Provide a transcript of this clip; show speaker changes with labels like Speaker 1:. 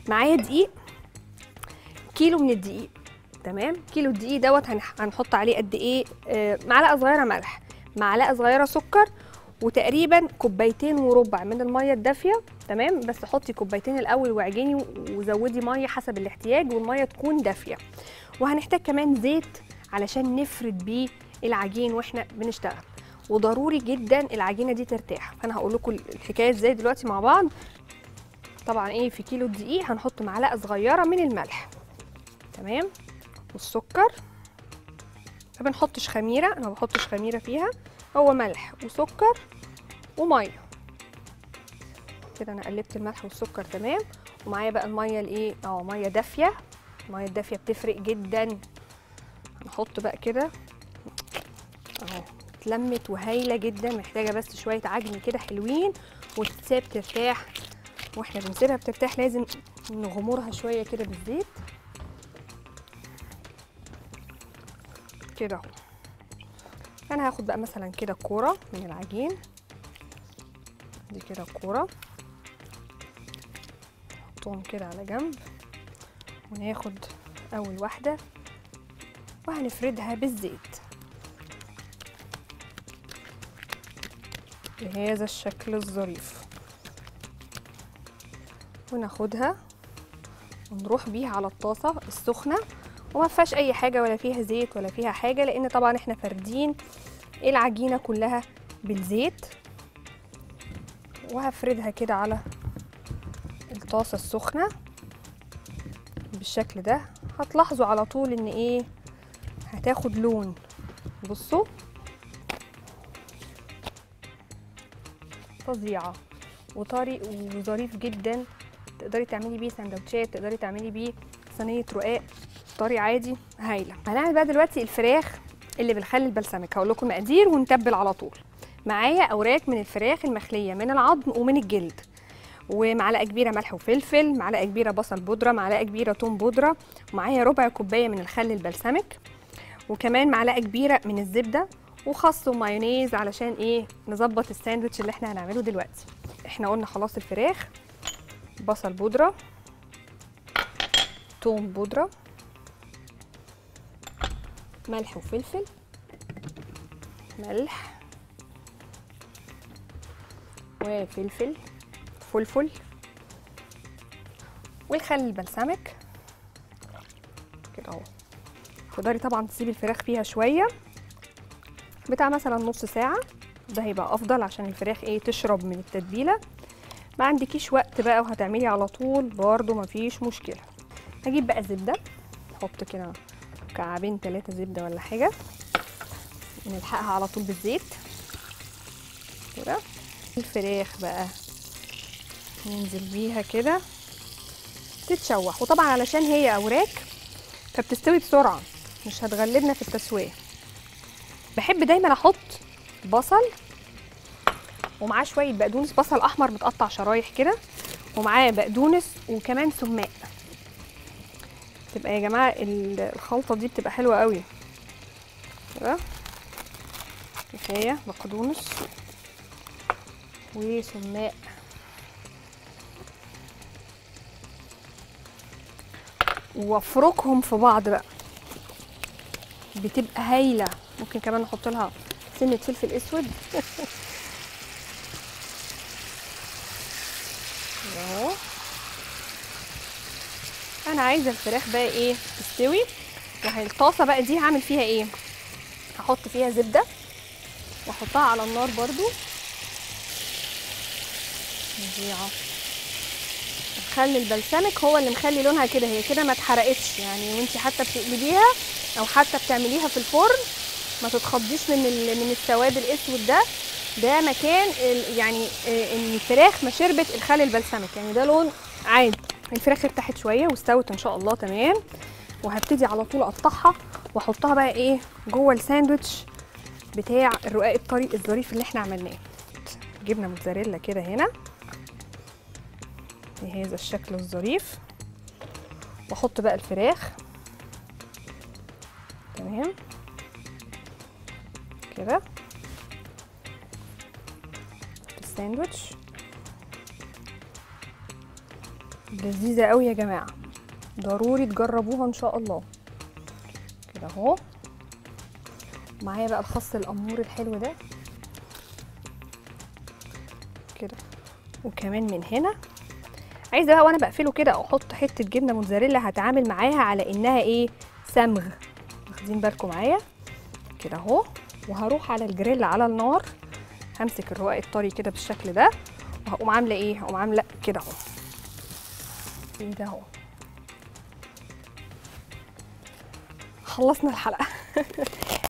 Speaker 1: معايا دقيق كيلو من الدقيق تمام كيلو الدقيق دوت هنح- هنحط عليه قد ايه آه معلقه صغيره ملح معلقه صغيره سكر وتقريبا كوبايتين وربع من الميه الدافيه تمام بس حطي كوبايتين الاول واعجني و- وزودي ميه حسب الاحتياج والميه تكون دافيه وهنحتاج كمان زيت علشان نفرد بيه العجين واحنا بنشتغل وضروري جدا العجينه دي ترتاح فانا هقول لكم الحكايه ازاي دلوقتي مع بعض طبعا ايه في كيلو الدقيق هنحط معلقه صغيره من الملح تمام والسكر ما بنحطش خميره انا ما بحطش خميره فيها هو ملح وسكر وميه كده انا قلبت الملح والسكر تمام ومعايا بقى الميه الايه اه ميه دافيه الميه الدافيه بتفرق جدا هنحط بقى كده اهو اتلمت وهايله جدا محتاجه بس شويه عجن كده حلوين وتتساب ترتاح واحنا بنسيبها بترتاح لازم نغمرها شويه كده بالزيت كده اهو انا هاخد بقى مثلا كده كوره من العجين دي كده كوره نحطهم كده على جنب وناخد اول واحده وهنفردها بالزيت بهذا الشكل الظريف وناخدها ونروح بيها على الطاسة السخنة وما فيهاش أي حاجة ولا فيها زيت ولا فيها حاجة لأن طبعا احنا فاردين العجينة كلها بالزيت وهفردها كده على الطاسة السخنة بالشكل ده هتلاحظوا على طول ان ايه هتاخد لون بصوا فظيعة وطري وظريف جدا تقدري تعملي بيه سندوتشات تقدري تعملي بيه صينية رقاق طري عادي هايلة هنعمل بقى دلوقتي الفراخ اللي بالخل البلسمك هقول لكم مقادير ونتبل على طول معايا اوراق من الفراخ المخلية من العظم ومن الجلد ومعلقه كبيره ملح وفلفل معلقه كبيره بصل بودره معلقه كبيره توم بودره ومعايا ربع كوبايه من الخل البلسمك وكمان معلقه كبيره من الزبده وخس ومايونيز علشان ايه نظبط الساندوتش اللي احنا هنعمله دلوقتي احنا قلنا خلاص الفراخ بصل بودره توم بودره ملح وفلفل ملح وفلفل فلفل والخل البلسمك كده اهو تقدري طبعا تسيبي الفراخ فيها شويه بتاع مثلا نص ساعه ده هيبقى افضل عشان الفراخ ايه تشرب من التتبيله ما عندكيش وقت بقى وهتعملي على طول برضو مفيش مشكله هجيب بقى زبده احط كده مكعبين ثلاثه زبده ولا حاجه نلحقها على طول بالزيت كده الفراخ بقى ننزل بيها كده تتشوح وطبعا علشان هي اوراق فبتستوي بسرعه مش هتغلبنا في التسويه بحب دايما احط بصل ومعاه شويه بقدونس بصل احمر متقطع شرايح كده ومعاه بقدونس وكمان سماق تبقى يا جماعه ال- الخلطه دي بتبقى حلوه قوي كده كفايه بقدونس وسماق وافركهم في بعض بقى بتبقى هايله ممكن كمان نحط لها سنه فلفل اسود اهو انا عايزه الفراخ بقى ايه تستوي وهي الطاسه بقى دي هعمل فيها ايه هحط فيها زبده واحطها على النار برضو فظيعه الخل البلسمك هو اللي مخلي لونها كده هي كده ما اتحرقتش يعني وانت حتى بتقلبيها او حتى بتعمليها في الفرن ما تتخضيش من ال- من السواد الاسود ده ده مكان ال- يعني آه، ان الفراخ ما شربت الخل البلسمك يعني ده لون عادي الفراخ ارتاحت شويه واستوت ان شاء الله تمام وهبتدي على طول اقطعها واحطها بقى ايه جوه الساندوتش بتاع الرقاق الطري الظريف اللي احنا عملناه جبنه موتزاريلا كده هنا بهذا الشكل الظريف واحط بقى الفراخ تمام كده الساندوتش لذيذه قوي يا جماعه ضروري تجربوها ان شاء الله كده اهو معايا بقى الخس الامور الحلو ده كده وكمان من هنا عايزه بقى وانا بقفله كده احط حته جبنه موتزاريلا هتعامل معاها على انها ايه صمغ واخدين بالكم معايا كده اهو وهروح على الجريل على النار همسك الرقاق الطري كده بالشكل ده وهقوم عامله ايه هقوم عامله كده اهو كده اهو خلصنا الحلقه